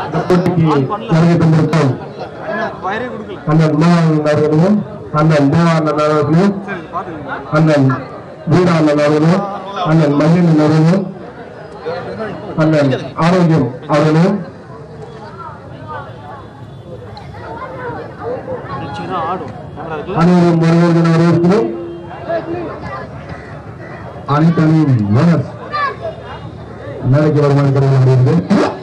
போட்டிக்கு வருகை தந்திருக்கும் வயரே கொடுக்கல அண்ணன் மோகன் அவர்களும் அண்ணன் தேவானந்தன் அவர்களும் சரி பாத்துக்கோங்க அண்ணன் வீரானந்தன் அவர்களும் அண்ணன் மகேந்திரன் அவர்களும் அண்ணன் ஆரோக்கியம் அவர்களும் சின்ன ஆடும் கேமரா இருக்குல்ல அனைவரும் ஒருவர்கள் வரவேற்கிறோம் அனைத்து அணியும் போனஸ் மேலைக்கு வருமான கிடையாது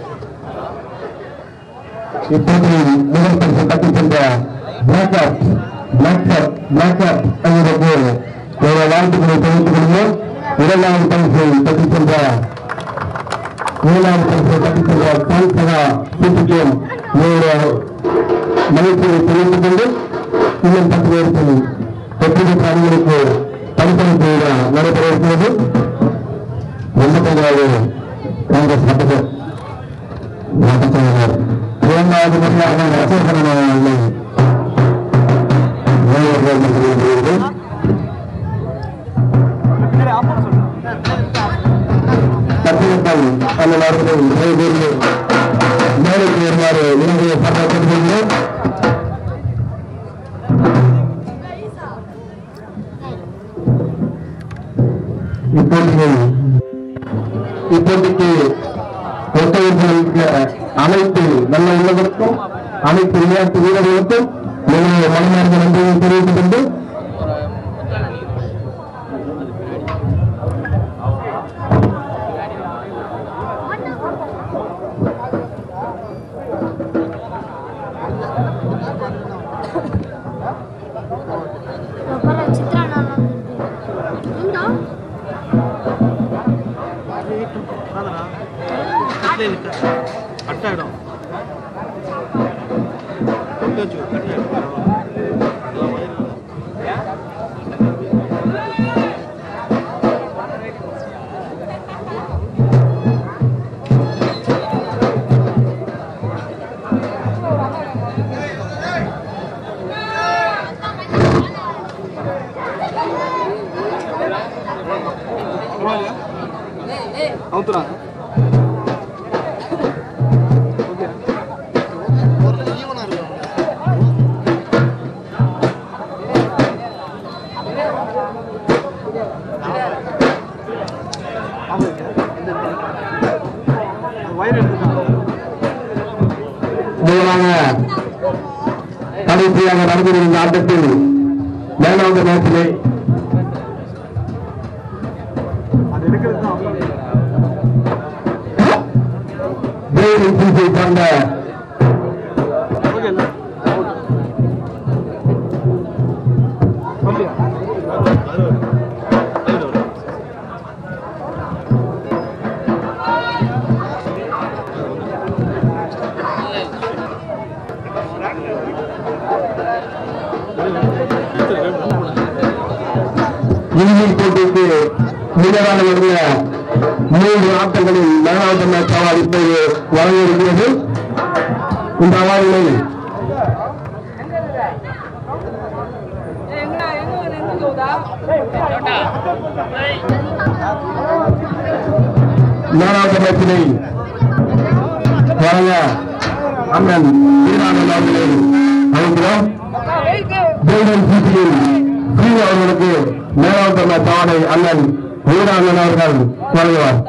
இப்போதையில் முதல் பரிசு தட்டி சென்ற block up block up block up என்கிறது ஒரு வாழ்த்துக்களை தெரிவித்துக் கொள்வோம் இரண்டாவது பரிசை தட்டி சென்ற ஏழாவது பரிசை தட்டி சென்ற தால்சகா சுற்றுக்கும் ஒரு மகிழ்ச்சியை தெரிவித்துக் கொண்டு இன்னும் பத்து பேருக்கு வெற்றி பெற்ற அணிகளுக்கு பரிசளிப்பு விழா நடைபெற இருக்கிறது எண்பத்தைந்தாவது காங்கிரஸ் சட்டத்தில் நடத்துகிறார் இரண்டாவது முறையாக ரசிகர்கள் சரி ஆஃப் பண்ண சொல்றேன் பத்திரிகை அந்த நாடுகளில் நிறைய பேர் மேலைக்கு வருமாறு விரும்பிய சட்டத்தில் கொள்கிறோம் இப்போட்டியில் இப்போட்டிக்கு ஒத்துழைப்பு அனைத்து நல்ல உள்ளவர்களுக்கும் அனைத்து விளையாட்டு வீரர்களுக்கும் என்னுடைய மனமார்ந்த நன்றியை தெரிவித்துக் கொண்டு அப்புறம் சித்ரா நல்லா உண்டா அதானா கட்லே நிக்க கட் ஆயிடும் கொண்டு வச்சு கட் ஆயிடும் அதான் வயிறு. பரவாயில்லையா? அவுத்துறாங்க ஓகே வயிறு எடுத்துட்டாங்க முதலாக கடைசியாக நடந்திருந்த ஆட்டத்தில் மேலாவது மேட்சிலே அது எடுக்கிறது தான் அவங்க தேவி சீசை சார்ந்த ஓகே இல்ல அப்படியா இறுதி போட்டிக்கு நிகராக நடந்த மூன்று ஆட்டங்களில் மேலாவது மேட்ச் அவார்டு இப்போது வழங்க இருக்கிறது இந்த அவார்டினை மேலாவது மேட்சினை வழங்க அண்ணன் வீரானந்த் அவர்களை அழைக்கிறோம் கோல்டன் சிட்டியில் ஸ்ரீ அவர்களுக்கு மேலாண்மை மேட்ச் ஆணை அண்ணன் வீராங்கன் அவர்கள் வழங்குவார்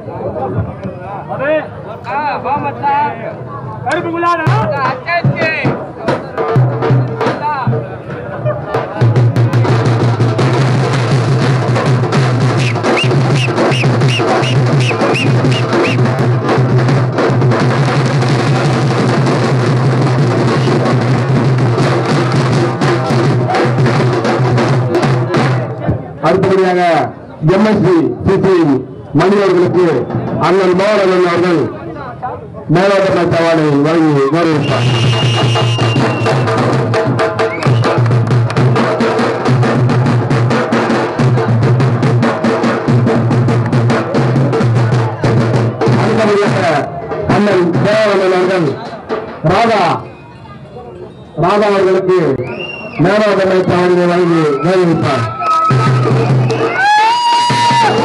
அடுத்தபடியாக எம்எஸ்சி சிசி மணி அவர்களுக்கு அண்ணன் மோகன் அவர்கள் மேலாண்மை மேட்ச் அவார்டை வழங்கி வரவேற்பார் அடுத்தபடியாக அண்ணன் தேவன் அவர்கள் ராதா ராதா அவர்களுக்கு மேலாண்மை மேட்ச் அவார்டை வழங்கி வரவேற்பார்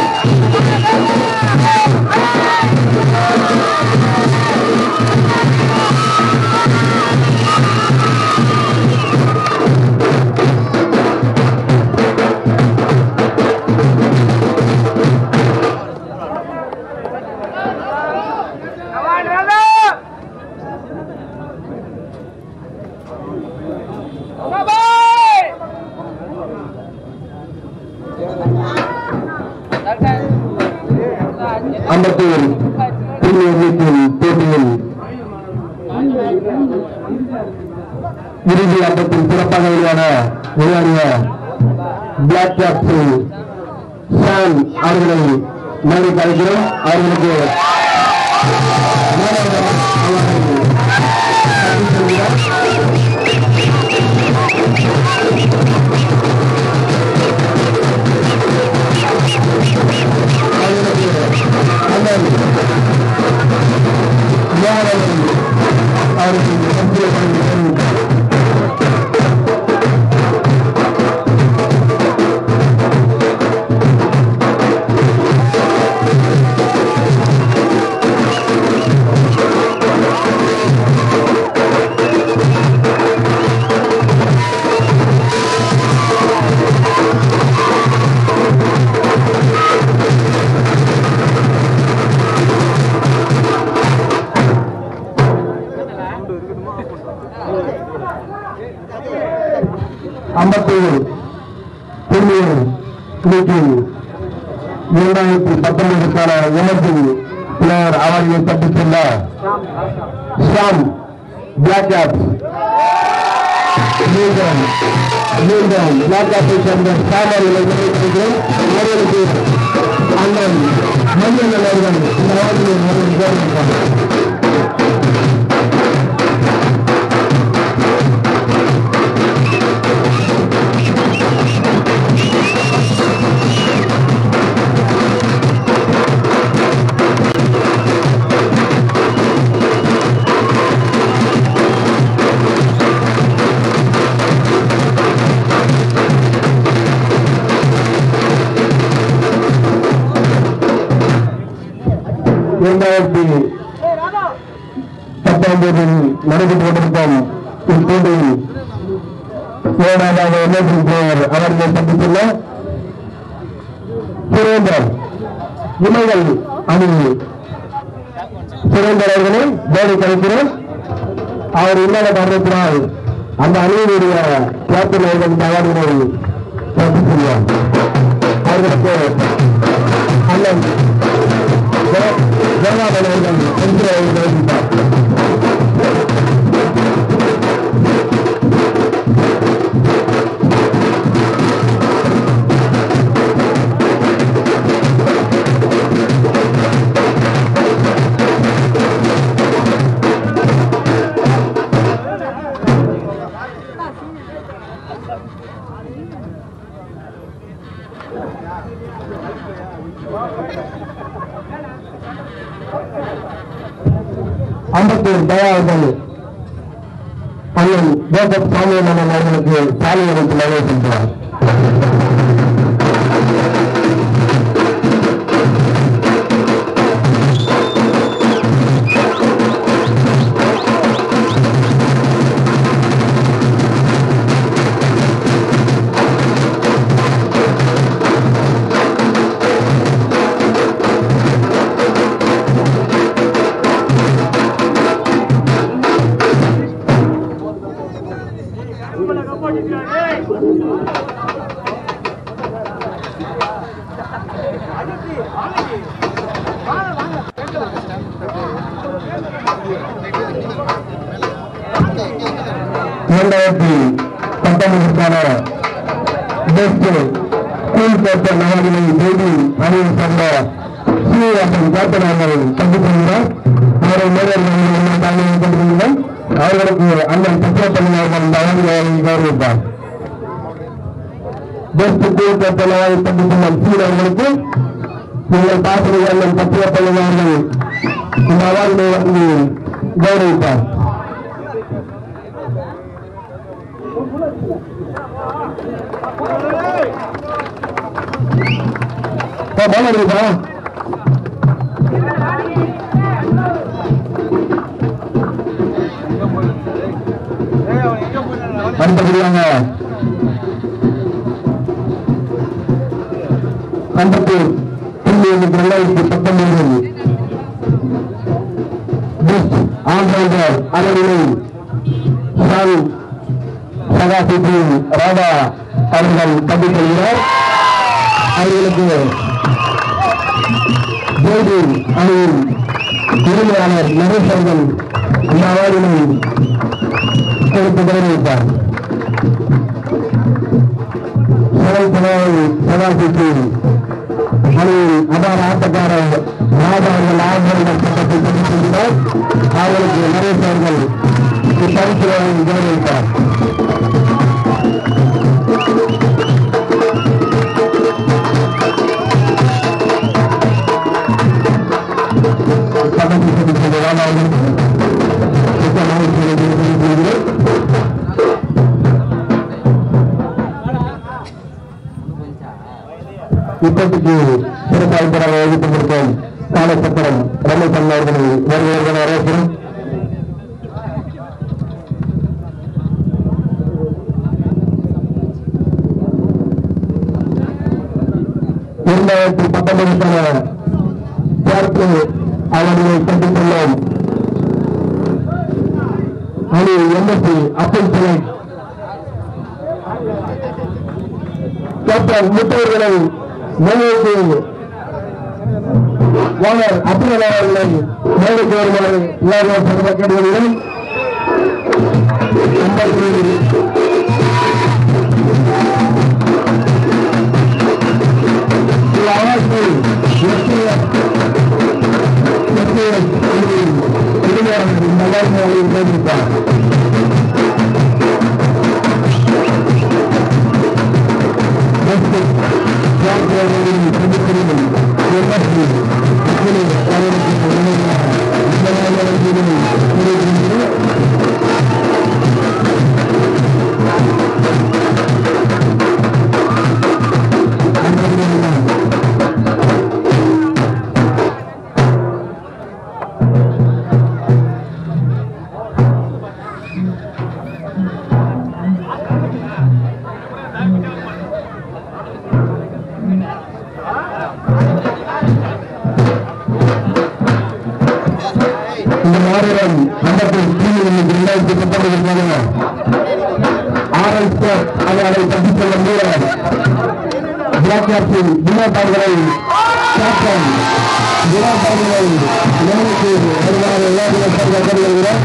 ஆ அம்பத்தூர் பிரீமியர் லீக்கின் போட்டியில் இறுதி ஆட்டத்தில் சிறப்பாக விளையாட விளையாடிய பிளாக் கேப்ஸ் சாம் அவர்களை நன்றி கழிக்கிறோம் அவர்களுக்கு மாணவர்கள் அவர்களை நன்றி சொல்கிறார். அவர்களுக்கு அண்ணன் மாணவர்கள் அவருக்கு நன்றியை தெரிவித்தார் அம்பத்தூர் புள்ளியல் லீக்கில் இரண்டாயிரத்தி பத்தொன்பதுக்கான எமர்ஜி பிளேயர் அவார்டினை பெற்றுச் சென்ற ஷாம் பிளாக் ஆப் மீண்டும் மீண்டும் பிளாக் ஆப்பை சேர்ந்த ஷாம் அவர்களை நினைக்கிறேன் அவர்களுக்கு அண்ணன் மணியன் அவர்கள் இந்த அவார்டினை அவர்கள் கௌரவிப்பார் இரண்டாயிரத்தி பத்தொன்பதில் நடைபெற்று கொண்டிருக்கும் இப்போட்டியில் ஏழாவது எம்எல்சி பிளேயர் அவர்களை சந்தித்துள்ள சுரேந்தர் இமைகள் அணி சுரேந்தர் அவர்களை வேலை கழிக்கிறோம் அவர் இல்லாத காரணத்தினால் அந்த அணியினுடைய கேப்டன் அவர்கள் இந்த அவார்டினை ரத்து செய்வார் அவர்களுக்கு அண்ணன் ஜெயகாந்தன் அவர்கள் சென்று அவர்கள் அறிவித்தார் அம்பத்தூர் தயா அவர்கள் அண்ணன் ஜோசப் சாமியம்மன் அவர்களுக்கு சாலை அமைத்து நகை சென்றார் இரண்டாயிரத்தி பத்தொன்பதுக்கான பெஸ்ட் ஸ்கூல் பேப்பர் நகரினை செய்தி அணியை சேர்ந்த சீனிவாசன் கேப்டன் அவர்கள் சந்தித்திருக்கிறார் அவரை நேரடியாக தாங்கள் கொண்டிருக்கிறோம் அவர்களுக்கு அண்ணன் சத்யப்பள்ளி அவர்கள் இந்த அவார்டினை கௌரவிப்பார் பெஸ்ட் ஸ்கூல் பேப்பர் நகரை சந்தித்துள்ள சீர் அவர்களுக்கு உங்கள் பாசனை அண்ணன் சத்யப்பள்ளி அவர்கள் இந்த அவார்டினை வழங்கி கௌரவிப்பார் பால் இருக்கா அடுத்தபடியாக அம்பத்தூர் புள்ளி எண்ணிக்கை ரெண்டாயிரத்தி பத்தொன்பதில் பெஸ்ட் ஆல்ரவுண்டர் அளவிலை சால் சகாசிபி ராதா அவர்கள் தப்பிக் கொள்கிறார் அவர்களுக்கு ஜெய் கபடி அணியின் உரிமையாளர் நரேஷ் அவர்கள் இந்த அவார்டினை கொடுத்து கௌரவித்தார் சிறை சபாவை சபாசித்து அணியின் அபார ஆட்டக்காரர் ராஜா அவர்கள் ஆசிரியர்கள் சட்டத்தை தெரிவித்திருந்தார் அவர்களுக்கு நரேஷ் அவர்கள் இப்பரிசுகளை கௌரவித்தார் சட்டத்தை தெரிவித்த ராஜா அவர்களுக்கு மிக்க மகிழ்ச்சியை தெரிவித்துக் கொள்கிறேன் இப்போதைக்கு சிறப்பு அழைப்பதாக வகித்திருக்கும் காலச்சக்கரம் ரமேஷ் அண்ணா அவர்களை வருகிறவர்கள் வரவேற்கிறோம் இரண்டாயிரத்தி பத்தொன்பதுக்கான சேர்த்து அவர்களை சந்தித்துள்ளோம் அணி எம்எஸ்சி அப்பல் சிலை கேப்டன் முத்தவர்களை மேலுக்கு ஓனர் அப்துல் அவர்களை மேலுக்கு வருமாறு எல்லாரும் சர்வ கேடுகிறேன் தெரிவித்தார் இந்த மாநிலம் மண்டபத்தில் கீழ் இரண்டாயிரத்தி பத்தொன்பது ஆர்எஸ் அவர்களை தப்பிச் செல்ல மூலம் பிளாக் கேப்டன் வினோத் அவர்களை கேப்டன் வினோத் அவர்களை நினைவுக்கு வருமாறு எல்லா தினத்தர்கள் வருகிறோம்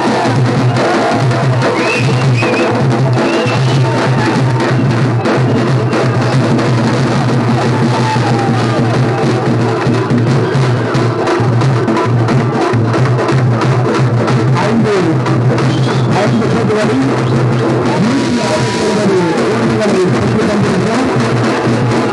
ஐந்து ஐந்து கோட்டுகளில் நூற்றி அறுபத்தி ஒன்பது ஓட்டுகளை பெற்றுத் தந்திருக்கிறோம்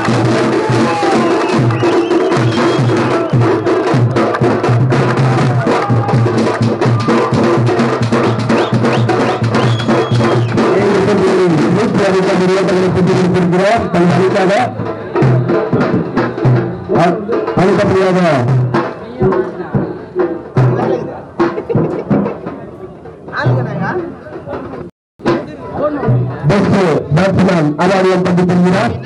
ஏழு கோட்டுகளில் நூற்றி அறுபத்தி ஒன்பது ஓட்டுகளை பெற்றுக் கொடுத்திருக்கிறோம் தன் அளிக்காத அளிக்கப்படியாக பெஸ்ட் பேட்ஸ்மேன் அவார்டியம் பற்றி பெறுகிறார்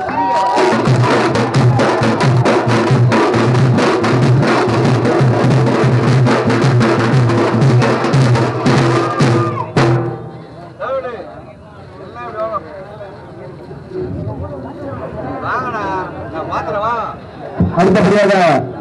சாப்பிடு. எல்லாம் இப்படி வாங்க. வாங்கடா நான் மாத்திரம் வா அடுத்தபடியாக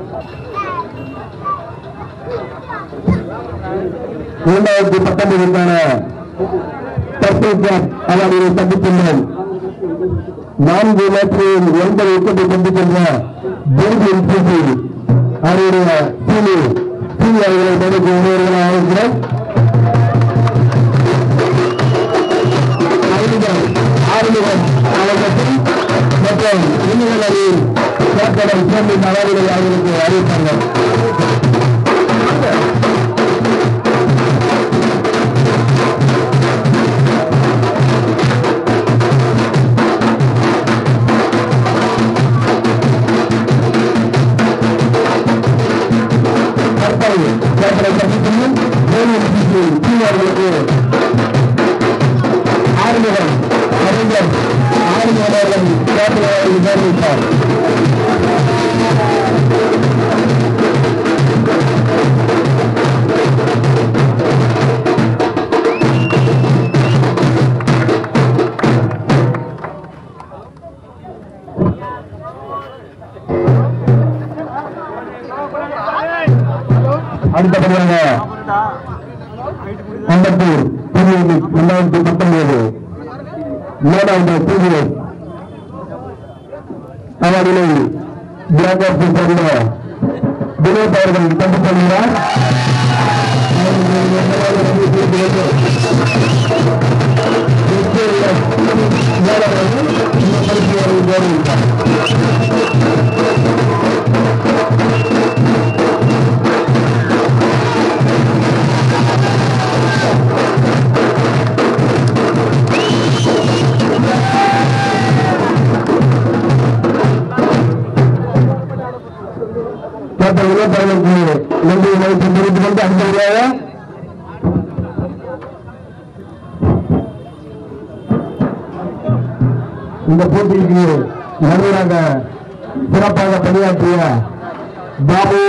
இரண்டாயிரத்தி பத்தொன்பதுக்கான பர்சன்ட் அவார்டினை சந்தித்துள்ளோம் நான்கு மேட்சில் எண்பது விக்கெட்டை கொண்டு சென்ற ஜெய்பின் பிசி அவருடைய சீனி சீனி அவர்களை தடுக்க உணர்வுகளாக இருக்கிறோம் அறிமுகம் ஆறுமுகம் அவர்களுக்கும் மற்றும் இன்னும் கேப்டன் சேர்ந்து நலவிலை அவர்களுக்கு அறிவித்தார்கள் தற்போது கேப்டனை சந்தித்துள்ளும் வேலூர் சிசி சீனியர்களுக்கு ஆறுமுகம் அறிஞர் ஆறுமுகம் அவர்கள் கேப்டன் அவர்கள் கௌரவித்தார் அடுத்தபடியாக அம்பத்தூர் திருநெல்வேலி இரண்டாயிரத்தி பத்தொன்பது ஏழாவது டிவிஎஸ் அவர்களை பிளாக் சேர்ந்த வினோத் அவர்கள் கண்டுக் கொள்கிறார் கேட்ட வினோத் அவர்களுக்கு நன்றி மதிப்பு தெரிவித்துக் கொண்டு அடுத்தபடியாக இந்த போட்டிக்கு நடுவராக சிறப்பாக பணியாற்றிய பாபு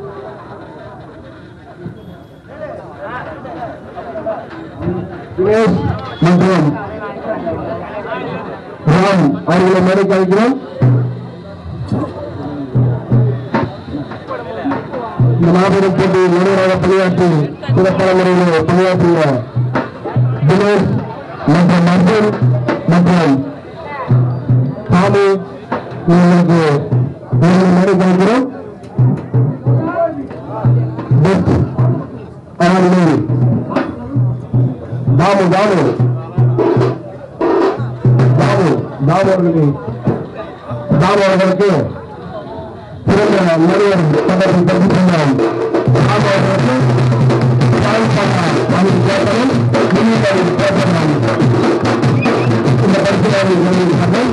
தினேஷ் மற்றும் ராம் அவர்களை மேடைக்கு அழைக்கிறோம் இந்த மாபெரும் போட்டியில் நடுவராக பணியாற்றி சிறப்பான முறையில் பணியாற்றிய தினேஷ் மற்றும் அர்ஜுன் மற்றும் சாமி இவர்களுக்கு இவர்கள் மேடை கழிக்கிறோம் பெஸ்ட் அவர்கள் தாமு தாமு தாமு தாமு அவர்களுக்கு தாமு அவர்களுக்கு சிறந்த நடுவர் பதவி பெற்று சொன்னார் தாமு அவர்களுக்கு யாழ்ப்பாண மாநில கேட்டனும் மினிமம் கேட்டனும் இந்த பரிசுகளை வழங்குகிறார்கள்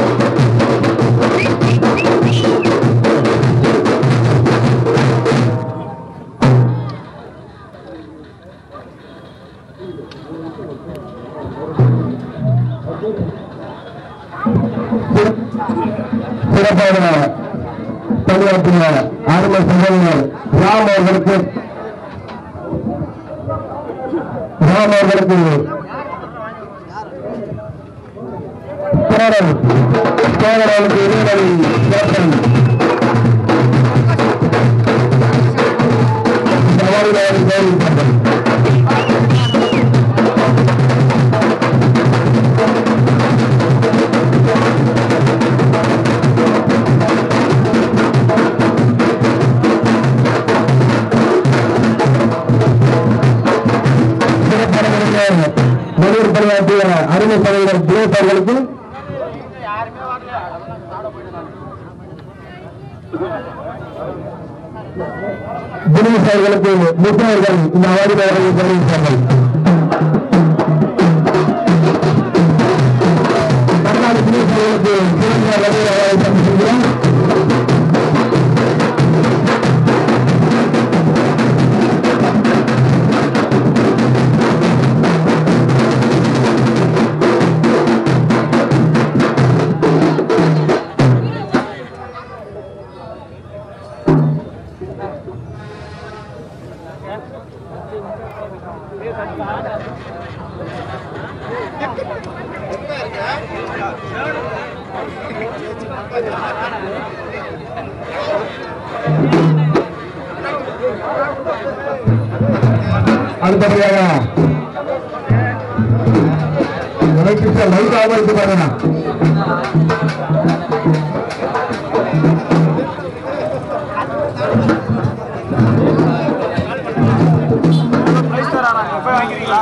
சிறப்பான பணியாற்றிய ஆரம்ப சகோதரர் ராம் அவர்களுக்கு ராம் அவர்களுக்கு பேரன் பேரனுக்கு இடைவெளி கேப்டன் ஜவாஹர்லால் நேரு அவர்கள் சிறப்பான முறையில் நடுவர் பணியாற்றிய அருமை சகோதரர் தினேஷ் அவர்களுக்கு தினேஷ் அவர்களுக்கு முத்தவர்கள் இந்த அவார்டு அவர்களை தெரிவித்தார்கள் கர்நாடக தினேஷ் அவர்களுக்கு சிறந்த நடுவர் அவார்டை சமர்ப்பிக்கிறோம் அடுத்தபடியாக லைட் லைட் ஆகிறது பாருங்க பிரைஸ் தராங்க போய் வாங்கிக்கிறீங்களா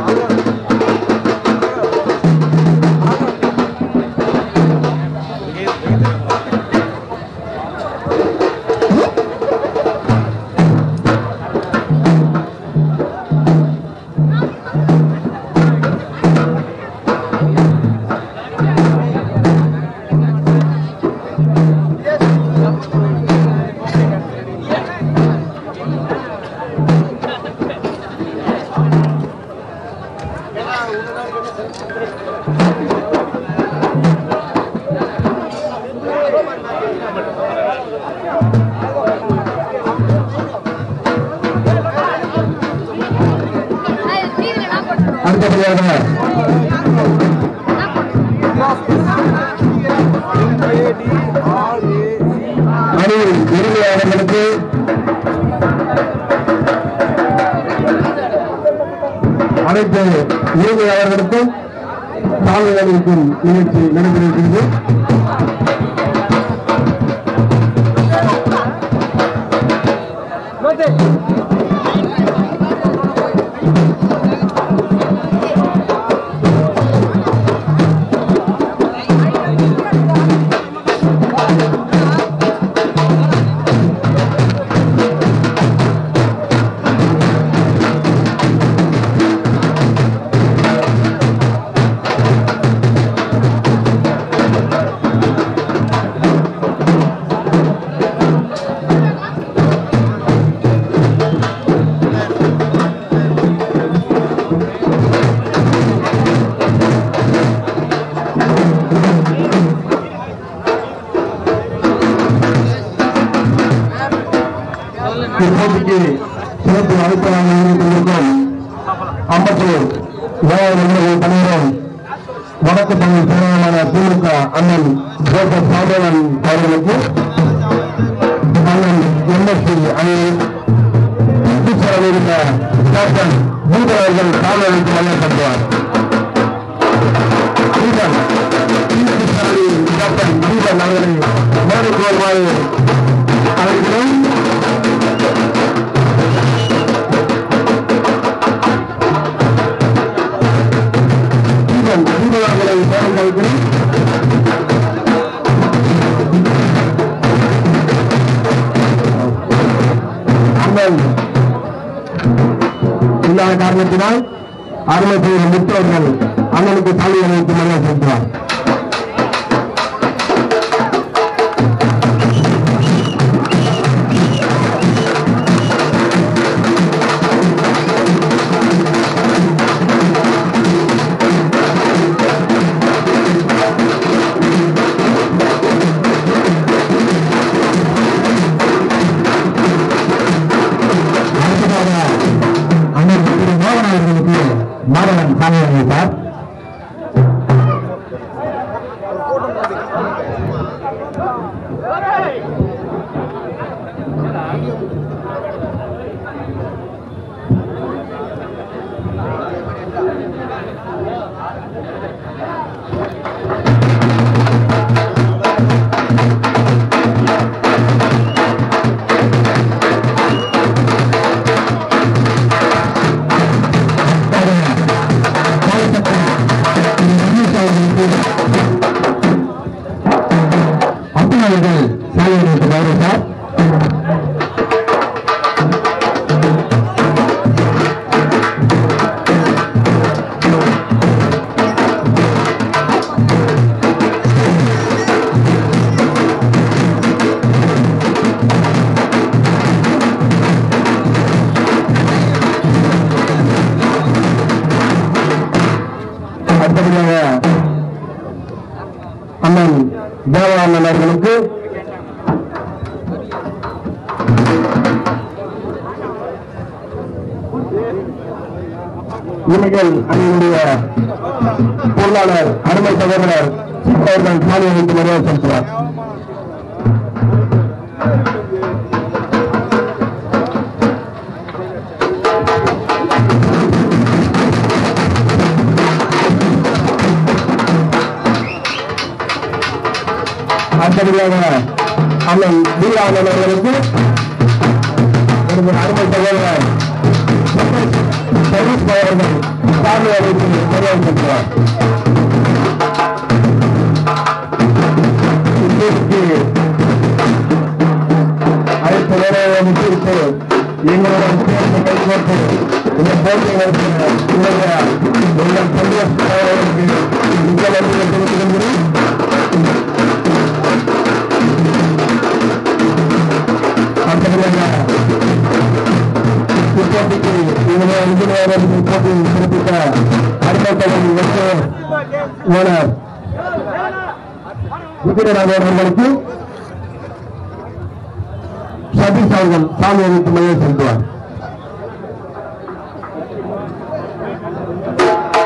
Thank அடுத்தபடியாக அணி உரிமையாளர்களுக்கு அனைத்து உரிமையாளர்களுக்கும் சாதனைகளுக்கும் நிகழ்ச்சி நடைபெறுகிறது இப்போதைக்கு சிறப்பு அழைப்பாளர் கொண்டிருக்கும் அம்பத்தூர் ஏழாயிரம் பணியிடம் வடக்கு தமிழ் செயலாளரான திமுக அண்ணன் ஜோசப் சாதவன் அவர்களுக்கு அண்ணன் எம்எஸ்சி அணி இருந்த கேப்டன் பூதர் அவர்கள் காவலுக்கு வழங்கப்படுவார் தீபன் கேப்டன் தீபன் அவர்களை மேடைக்கு வருமாறு அழைக்கிறேன் தீபன் தீபன் அவர்களை மேடைக்கு அழைக்கிறேன் அண்ணன் இல்லாத காரணத்தினால் அருமை செய்த முற்றோர்கள் அண்ணனுக்கு தாலி அணிவித்து மரியாதை செலுத்துவார் அடுத்ததாக அண்ணன் திரு மோகன் அவர்களுக்கு மாதவன் சாமி அணிவித்தார் அப்புறவர்கள் சாலை அணிவித்து சார் அடுத்தபடியாக அண்ணன் தேவானந்தன் அவர்களுக்கு இமைகள் அணியினுடைய பொருளாளர் அருமை சகோதரர் அவர்கள் சாலை வைத்து மரியாதை செலுத்துவார் அடுத்தபடியாக அண்ணன் வீரானன் அவர்களுக்கு எனது அருமை சகோதரர் சதீஷ் அவர்கள் சாமி அழைத்து மரியாதை செலுத்துவார் இன்றைக்கு அழைத்த வேலையை முடித்து எங்களுடன் சேர்ந்து கைகோர்த்து இந்த போட்டி நடத்தின உலக எங்கள் குடியரசுத் தலைவருக்கு மிக நன்றியை தெரிவித்துக் கொள்கிறேன் அடுத்தபடியாக இப்போட்டிக்கு இவங்க இன்ஜினியர் இப்போட்டி சிறப்பித்த அருமைத்தவன் வெற்றி ஓனர் விஜயநாதன் அவர்களுக்கு சதீஷ் அவர்கள் சாமி அளித்து மையம் செலுத்துவார்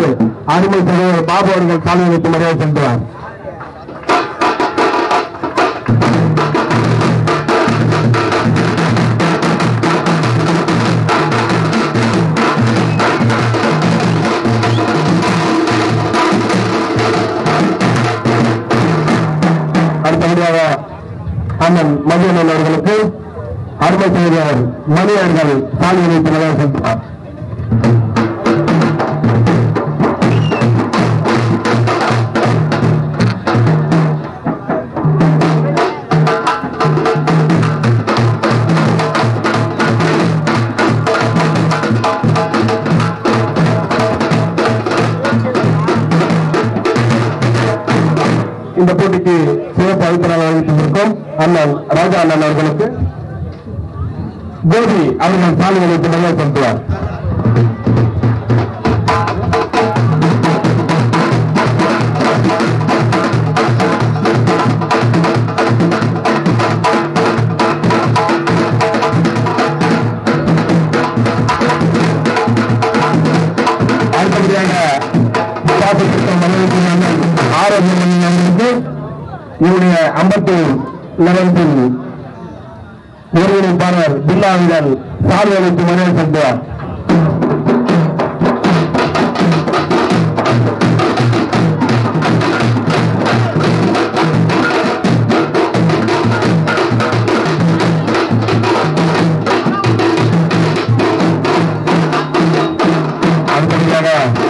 அருமை சகோதரர் பாபு அவர்கள் சாலை வைத்து மரியாதை சென்றார் அடுத்தபடியாக அண்ணன் மதியண்ணன் அவர்களுக்கு அருமை செய்தவர் மணி அவர்கள் சாலை வைத்து மரியாதை சென்றார் இந்த போட்டிக்கு சிறப்பு அழைப்பாளர் வகித்திருக்கும் அண்ணன் ராஜா அண்ணன் அவர்களுக்கு கோபி அவர்கள் சாலை வைத்து மரியாதை செலுத்துவார் அடுத்தபடியாக பாப்பத்திட்டம் மனிதத்தின் அண்ணன் ஆரோக்கியம் அவர்களுக்கு இவருடைய அம்பத்தூர் நகரத்தில் ஒருங்கிணைப்பாளர் பில்லாவிகள் சாலை வைத்து மரியாதை செலுத்துவார் அடுத்தபடியாக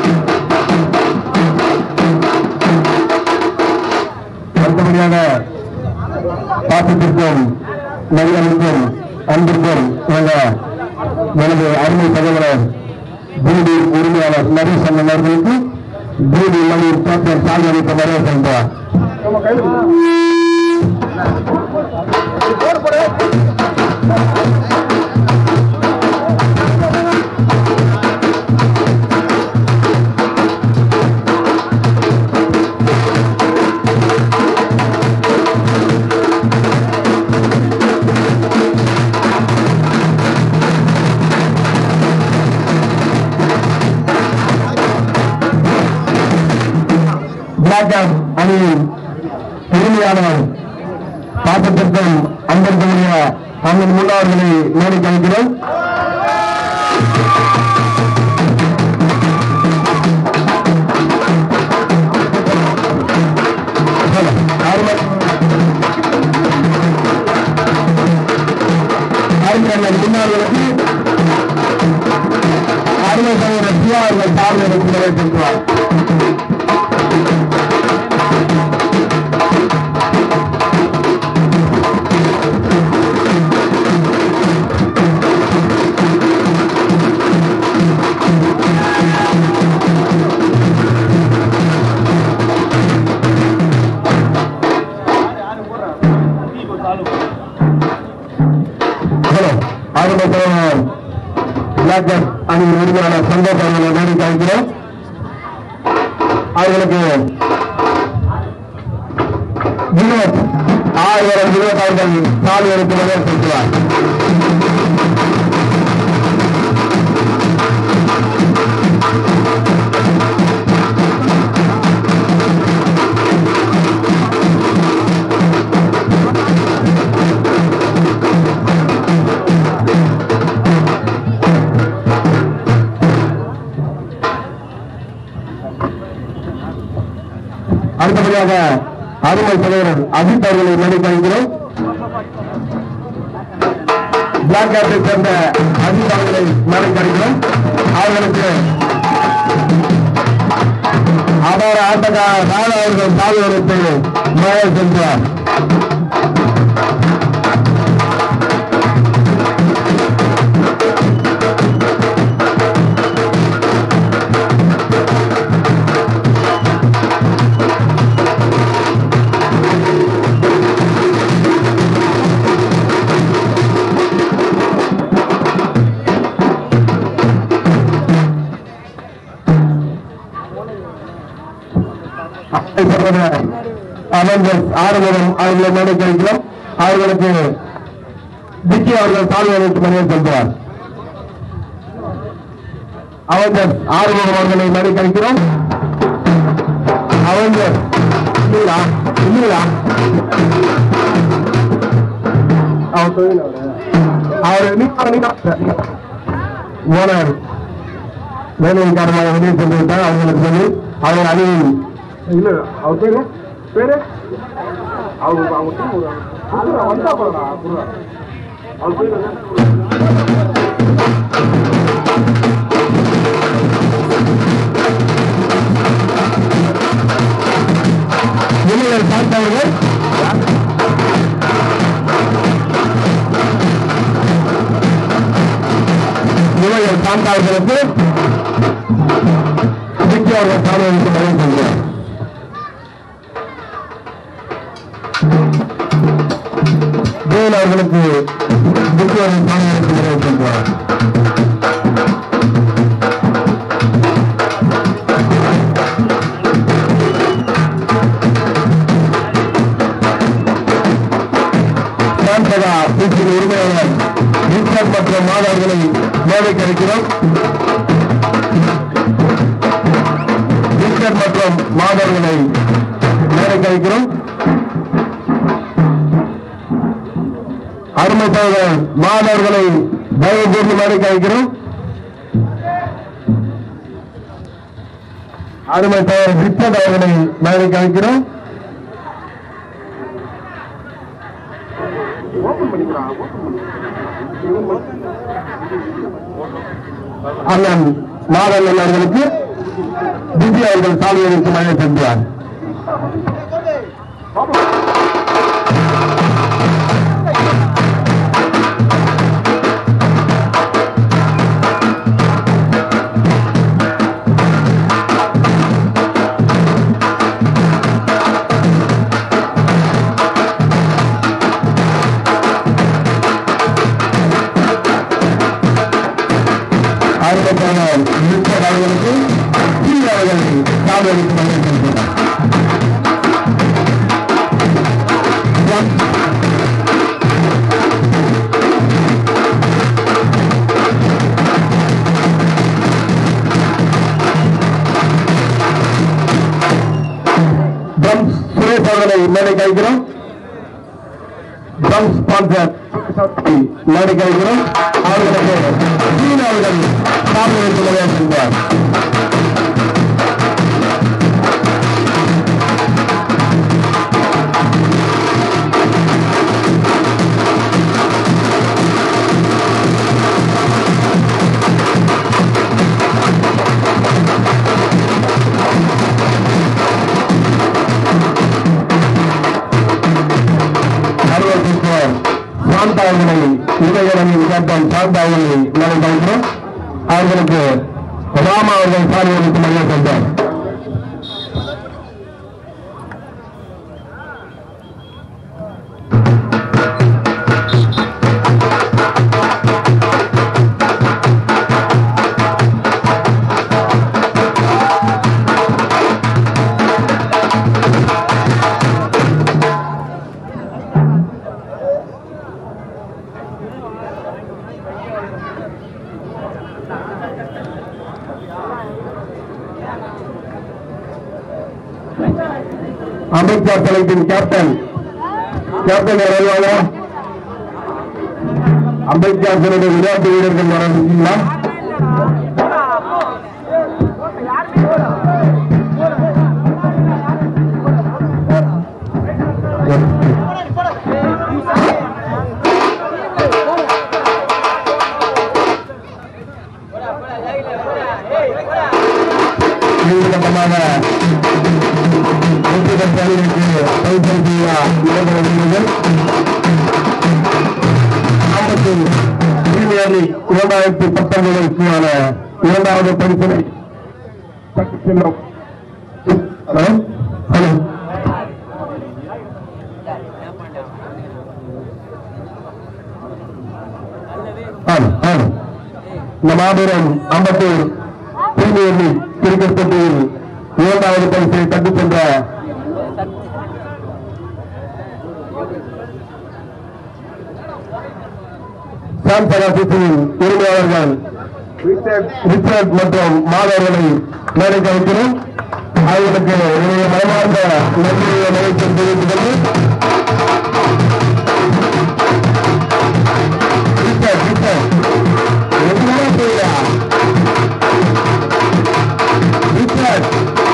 அடுத்தபடியாக பாசத்திற்கும் நகரத்திற்கும் அன்பிற்கும் எங்க எனது அருமை சகோதரர் பூடி உரிமையாளர் நரேஷ் அண்ணன் அவர்களுக்கு பூடி மணியில் கேப்டன் சாகரிக்க வரவேற்க சென்றார் பிளாக் ஆப் அணியின் உரிமையாளர் பாசத்திற்கும் அன்பிற்குரிய அண்ணன் முன்னவர்களை மேடைக்கு அழைக்கிறோம் அருமை அருமை அண்ணன் முன்னவர்களுக்கு அருமை சகோதரர் சிவா அவர்கள் சார்ந்த நிறைவேற்றிருக்கிறார் ஹலோ ஆரம்ப சகோதரர் பிளாக் அணியின் உரிமையாளர் சந்தோஷ் அவர்களை வேடிக்கை அழைக்கிறோம் அவர்களுக்கு வினோத் ஆயிரம் வினோத் அவர்கள் சாலை எடுத்து வரவேற்பு செலுத்துவார் அடுத்தபடியாக அருமை சகோதரர் அஜித் அவர்களை மேடைக்கு அழைக்கிறோம் பிளாக் ஆப்பை சேர்ந்த அஜித் அவர்களை மேடைக்கு அழைக்கிறோம் அவர்களுக்கு அபார ஆட்டக்கார ராணா அவர்கள் சாலை எடுத்து மேலே சென்றார் அவெஞ்சர்ஸ் ஆறுமுகம் அவர்களை மேடைக்கு அழைக்கிறோம் அவர்களுக்கு விக்கி அவர்கள் சாலை அழைத்து மணியை செல்வார் அவஞ்சர் ஆறுமுகம் அவர்களை மறு கழிக்கிறோம் அவஞ்சர் இல்லையா இல்லையா அவர் தொழில் அவர் நீங்க ஓனர் வேலையின் காரணமாக வெளியே சென்று விட்டார் அவங்களுக்கு சொல்லி அவர் அணியில் இல்ல அவர் பேரு பேரு அவங்க அவங்க team ஒரு- குருடா, வந்தா பாருடா, குருடா. அவர் பேரு என்ன? இளைஞர் பார்த்தவர்கள் இளைஞர் சார்ந்தவர்களுக்கு விக்கி அவர்கள் சாதனைக்கு பதிவு செய்கிறார் வேல் அவர்களுக்கு விக்கி அவர்கள் சாதனைக்கு பதிவு செய்கிறார் சாந்தகா பூச்சியின் உரிமையாளர் விக்ரம் மற்றும் மாணவர்களை மேடைக்கு அழைக்கிறோம் விக்ரம் மற்றும் மாணவர்களை மேடைக்கு அழைக்கிறோம் அருமை தலைவர் மாணவர்களை தயவு கூர்ந்து மேடைக்கு அழைக்கிறோம் அருமை தலைவர் விக்ரம் அவர்களை மேடைக்கு அழைக்கிறோம் அண்ணன் மாதவன் அவர்களுக்கு விஜய் அவர்கள் சாலைகளுக்கு மழை சென்றார் ஆர்வத்தான மிஸ்டர் அவர்களுக்கு கீழ் அவர்களை சாலைகளுக்கு மழை சென்றார் ட்ரம்ஸ் சுரேஷ் அவர்களை மேடை கழிக்கிறோம் ட்ரம்ஸ் ஸ்பான்சர் மேடை கழிக்கிறோம் அவர்களுக்கு சீன அவர்கள் சாதனைக்கு மழை சென்றார் அறுபத்தி சாந்தாவனை இதயரணியின் கேப்டன் சாந்தாவனை நடைபெறுகிறோம் அவர்களுக்கு ராமா அவர்கள் சாலைகளுக்கு மழை சென்றார் அம்பேத்கர் தலைப்பின் கேப்டன் கேப்டன் வருவாங்க அம்பேத்கர் சிலையை விளையாட்டு வீரர்கள் வர இருக்கீங்களா நீதிமன்றமாக வெற்றி பெற்ற அணிகளுக்கு பயிற்சி விழா நடைபெறுகிறது மாவட்டத்தில் பிரீமியர் லீக் இரண்டாயிரத்தி பத்தொன்பதுக்கான இரண்டாவது பரிசனை தட்டிச் செல்லும் ஹலோ ஹலோ ஆம் ஆம் இந்த மாபெரும் அம்பத்தூர் பிரீமியர் லீக் கிரிக்கெட் போட்டியில் இரண்டாவது பரிசை தட்டிச் சென்ற சாந்தரா சிசியின் உரிமையாளர்கள் ரிச்சர்ட் மற்றும் மாணவர்களை மேடைக்கு அழைக்கிறோம் அவர்களுக்கு என்னுடைய மனமார்ந்த நன்றியை நினைத்து தெரிவித்துக் கொண்டு ரிச்சர்ட் ரிச்சர்ட் எதுவுமே செய்யல ரிச்சர்ட்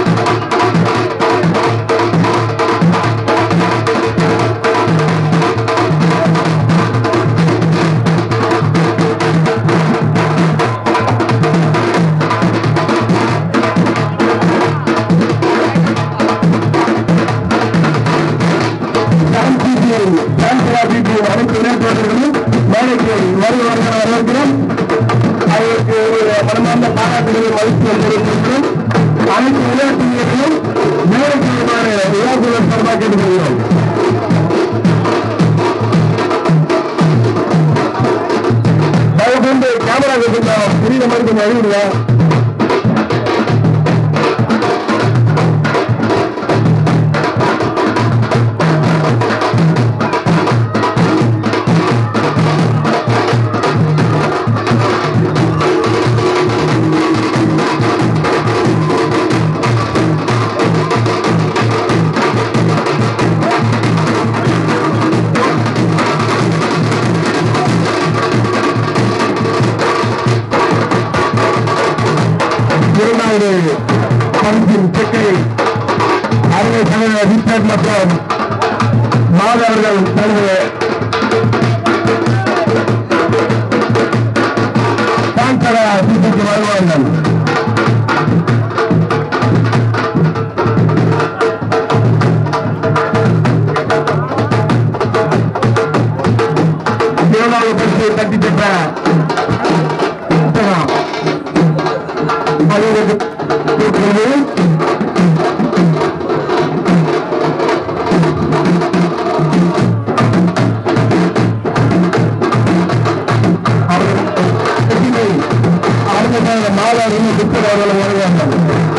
அனைத்து நேர்கோட்டர்களும் மேடைக்கு வருவார்கள் வரவேற்கிறோம் அவருக்கு ஒரு மனமார்ந்த பாராட்டுகளை மதிப்பு தெரிவித்திருக்கிறோம் அனைத்து விளையாட்டு வீரர்களும் மேடைக்கு வருமாறு விழாக்குழு சார்பாக கேட்டுக்கொள்கிறோம் தயவு கொண்டு கேமரா கொஞ்சம் புரியுற மாதிரி கொஞ்சம் அறிவிடுங்க இரண்டாவது பங்கின் செக்கை அருமை சகோதரர் ரிச்சர்ட் மற்றும் மாதவர்கள் தனது சாந்தரா சிசிக்கு வருவார்கள் இரண்டாவது பரிசை தட்டி பெற்ற புத்தகம் அவர்களுக்கு மாதாவின் புத்தர் அவர்களை வருவார்கள்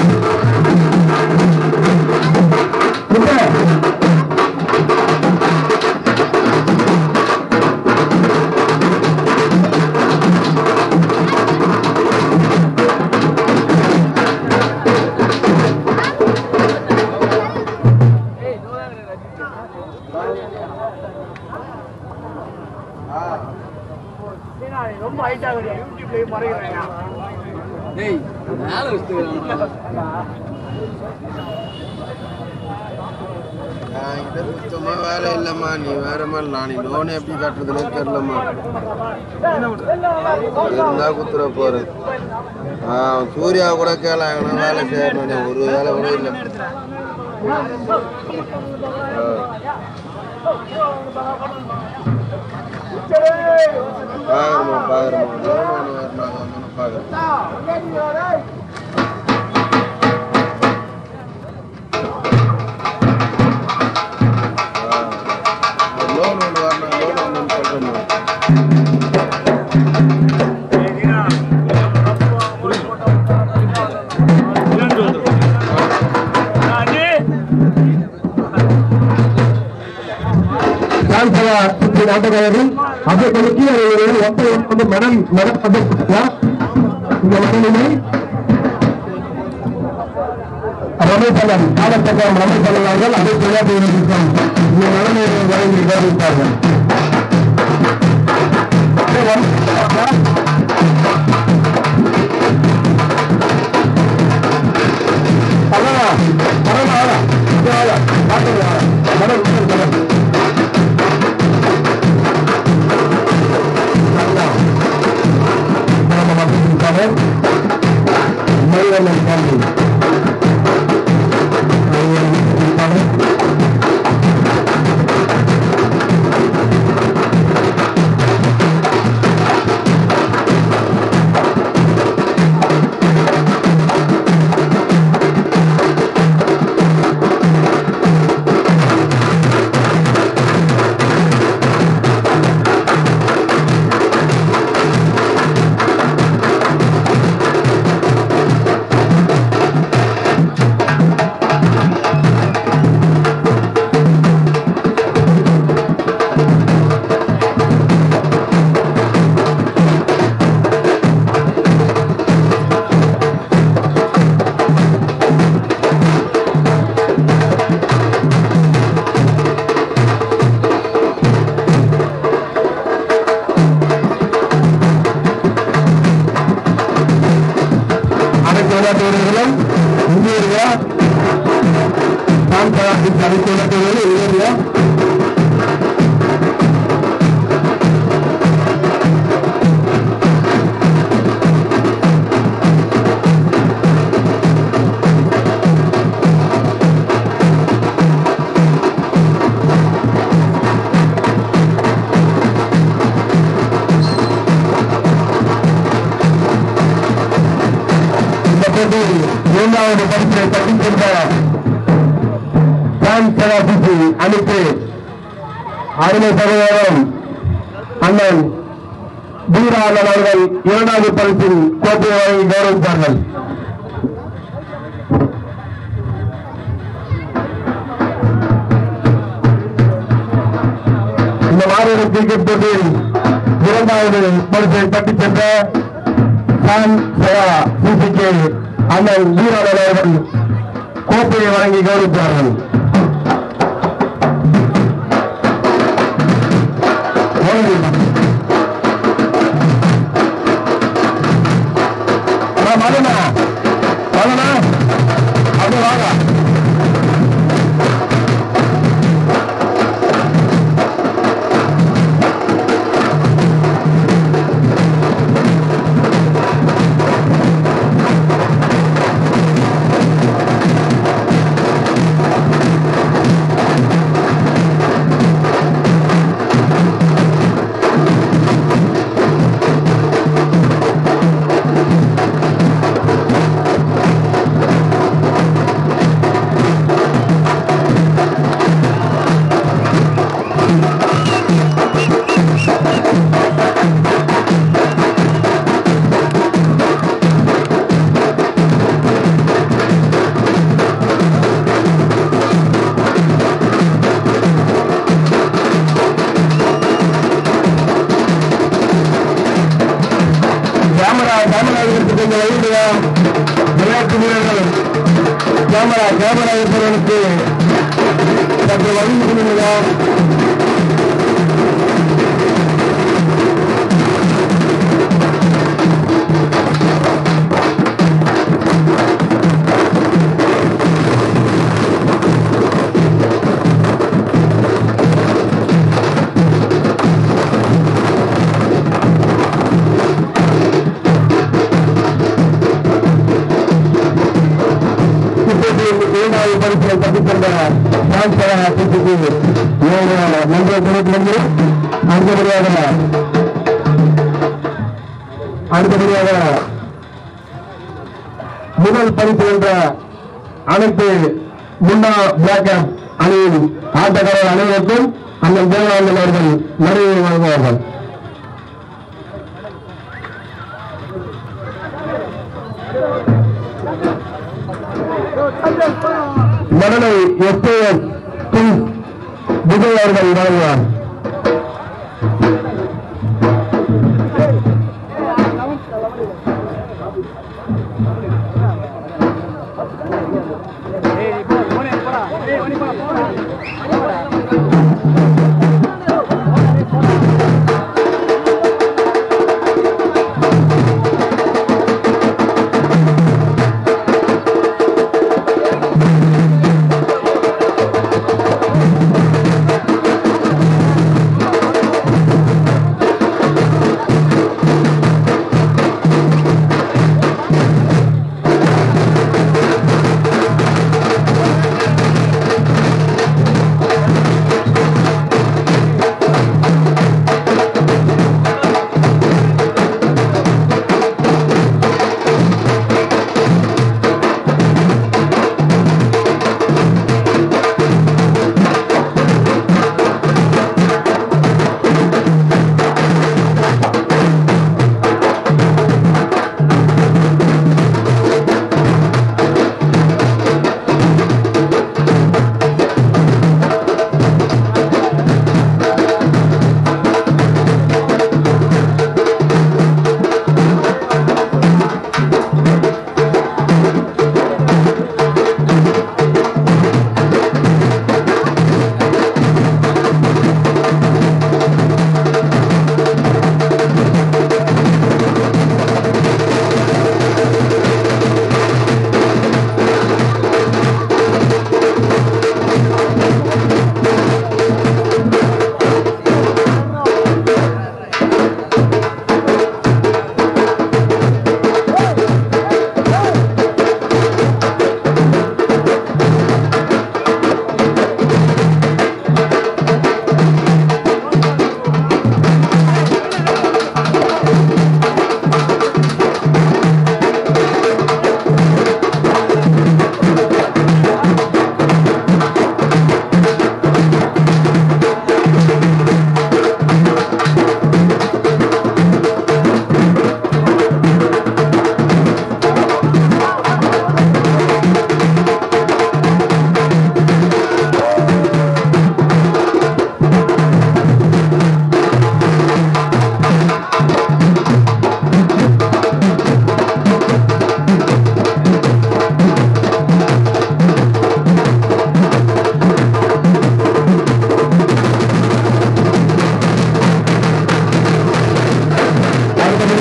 புத்தர் ரொம்ப ஹைட் ஆகுது யூடியூப்லயும் மறைகிறேன் டேய் மேல வச்சுக்கிறான் என்கிட்ட சுத்தமா வேலை இல்லம்மா நீ வேற மாதிரி நான் நீ லோன் எப்படி கட்டுறதுனே தெரியலம்மா இருந்தா குத்துற போற ஆ சூர்யா கூட கேள எங்கன்னா வேலை செய்யணும் நீ ஒரு வேலை கூட இல்லை பாக்குறமா பாக்குறமா லோன் ஒன்று வரணும் அது வந்து பாக்குறேன் லோன் ஒன்று வரணும் லோன் ஒன்றுன்னு சொல்கிறேன் சான்சலா சுற்றி நாட்டக்காரர்கள் அதற்கு முக்கிய ஒரு ஒப்பை வந்து மெடல் மெடல் பதவியா இந்த மகளிரை ரமேசலன் காலப்பக்கம் ரமேசலன் அவர்கள் அதை விளையாட்டு வீரர்களுக்கும் இந்த நலனை வழங்கி கௌரவித்தார்கள் பரவா பரவா பரவா medal medal Gracias. Maryland County. Maryland County. விளையாட்டு வீரர்களும் இந்தியா தான் தயாரித்து அனைத்து விளையாட்டு வீரர்களும் இந்தியா இந்த போட்டி மூன்றாவது பரிசை தட்டிச் சென்ற சாம் சகாசிசி அணிக்கு அருமை சகோதரம் அண்ணன் வீராளன் அவர்கள் இரண்டாவது பரிசில் கோப்பையை வழங்கி கௌரவித்தார்கள் இந்த மாநில கிரிக்கெட் போட்டியில் இரண்டாவது பரிசை தட்டிச் சென்ற சாம் சகா சிசிக்கு அண்ணன் வீராளன் அவர்கள் கோப்பையை வழங்கி கௌரவித்தார்கள் மதனா மதனா அப்படி வாங்க கேமரா கேமரா எடுத்து கொஞ்சம் வைடுங்க விளையாட்டு வீரர்கள் கேமரா கேமரா இருப்பவர்களுக்கு சற்று வழி கொடுங்க இரண்டாவது பரிசை தப்பிக்கொண்ட சான்சராசிக்கு நன்றிய குழுத்திலிருந்து அடுத்தபடியாக அடுத்தபடியாக முதல் பரிசு என்ற அனைத்து முன்னாள் பிளாக் கேப் அணியின் ஆட்டக்காரர் அனைவருக்கும் அந்த தேவானந்தன் அவர்கள் நிறைவு வழங்குவார்கள் மடலை எஸ்ஏஎஸ் கிங்ஸ் விஜய் அவர்கள் வழங்குவார்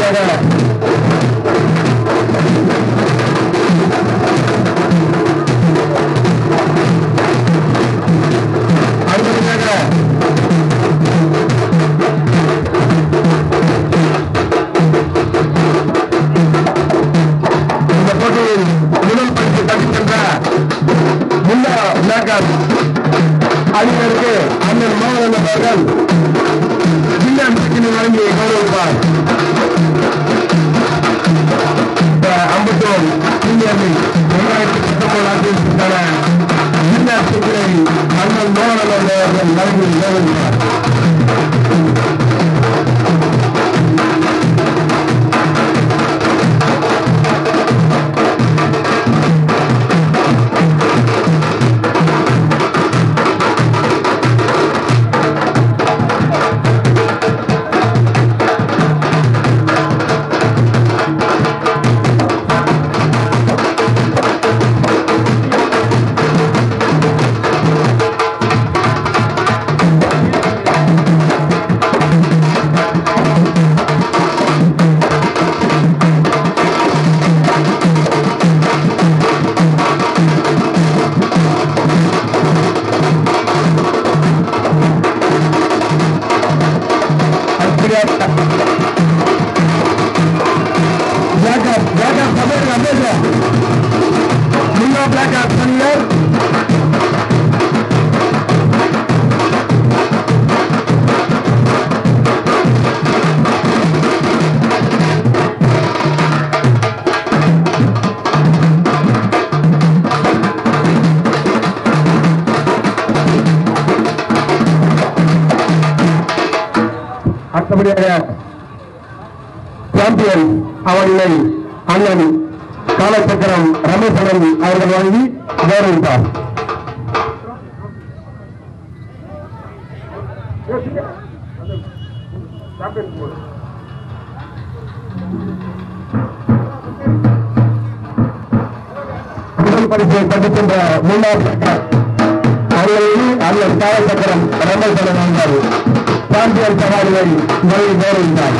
அடுத்தபடியாக அடுத்தபடியாக இந்த போட்டியில் முதல் பரிசு தட்டி சென்ற முன்னா மேக்கர் அறிஞருக்கு அண்ணன் மோகன் அவர்கள் ஜில்லா மிஷினை வழங்கி கௌரவிப்பார் இந்த அம்பத்தூர் சீனியர் லீக் இரண்டாயிரத்தி பத்தொன்பது ஆண்டிற்கான ஜில்லா மிஷினை அண்ணன் மோகன் அவர்கள் வழங்கி கௌரவிப்பார் Blackout, blackout, Kabir, Kabir. Mingo blackout, Sunil. அடுத்தபடியாக சாம்பியன் அவர்களை அண்ணன் காலச்சக்கரம் ரமேஸ்வரன் அவர்கள் வழங்கி கௌரவித்தார் முதல் பரிசை தட்டி சென்ற முன்னாள் அவர்களை அண்ணன் காலச்சக்கரம் ரமேஸ்வரன் அவர்கள் சாம்பியன் சவாலியை வழங்கி கௌரவித்தார்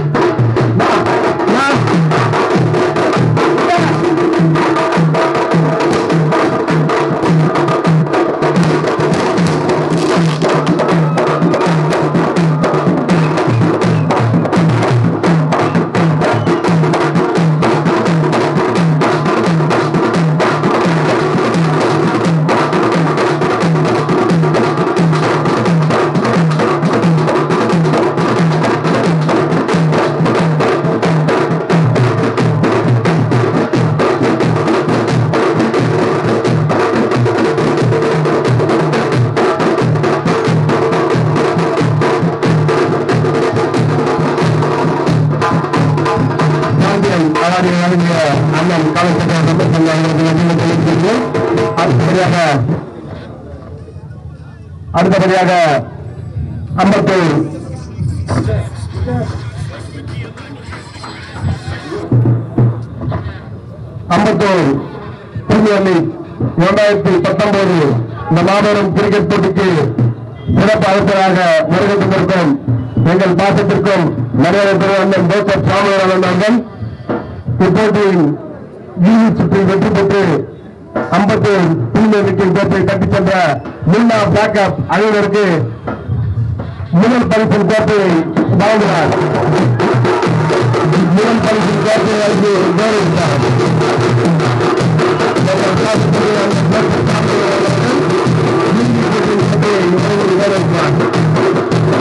சாம்பியன் அவார்டை வழங்கிய அண்ணன் காலச்சக்கர சம்பந்தம் அவர்களுக்கு நன்றி தெரிவித்துள்ளோம் அடுத்தபடியாக அடுத்தபடியாக அம்பத்தூர் அம்பத்தூர் பிரீமியர் லீக் இரண்டாயிரத்தி பத்தொன்பது இந்த மாபெரும் கிரிக்கெட் போட்டிக்கு சிறப்பு அழைப்பதாக வருகை தந்திருக்கும் எங்கள் பாசத்திற்கும் மரியாதை அண்ணன் ஜோசப் சாமுவேலன் அவர்கள் இப்போட்டியின் இறுதி சுற்றில் வெற்றி பெற்று அம்பத்தூர் பிரீமியர் லீக்கின் கோப்பை கட்டிச் சென்ற முன்னா பேக்கப் அணியினருக்கு முதல் பரிசின் கோப்பையை வழங்கினார் முதல் பரிசின் கோப்பையை வழங்கி கௌரவித்தார் எங்கள் பாசத்திற்கு அண்ணன் ஜோசப் சாமுவேலன் அவர்கள் இறுதி சுற்றின் கோப்பையை வழங்கி கௌரவித்தார்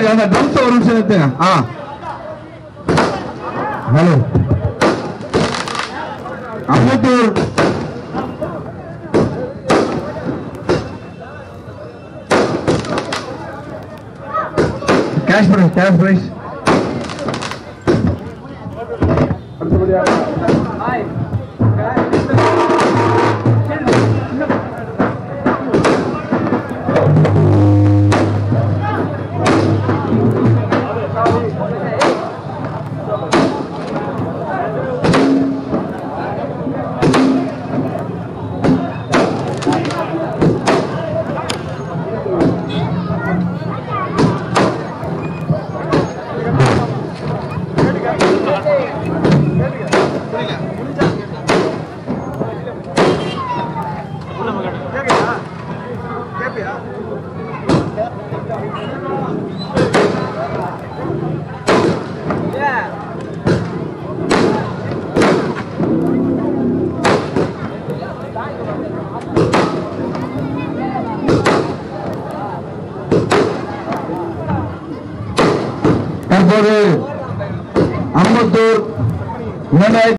அந்த ட்ரம்ஸ் ஒரு நிமிஷம் நிறுத்துங்க ஆ hello Ambattur cash prize cash prize தற்போது அம்பத்தூர் இரண்டாயிரத்தி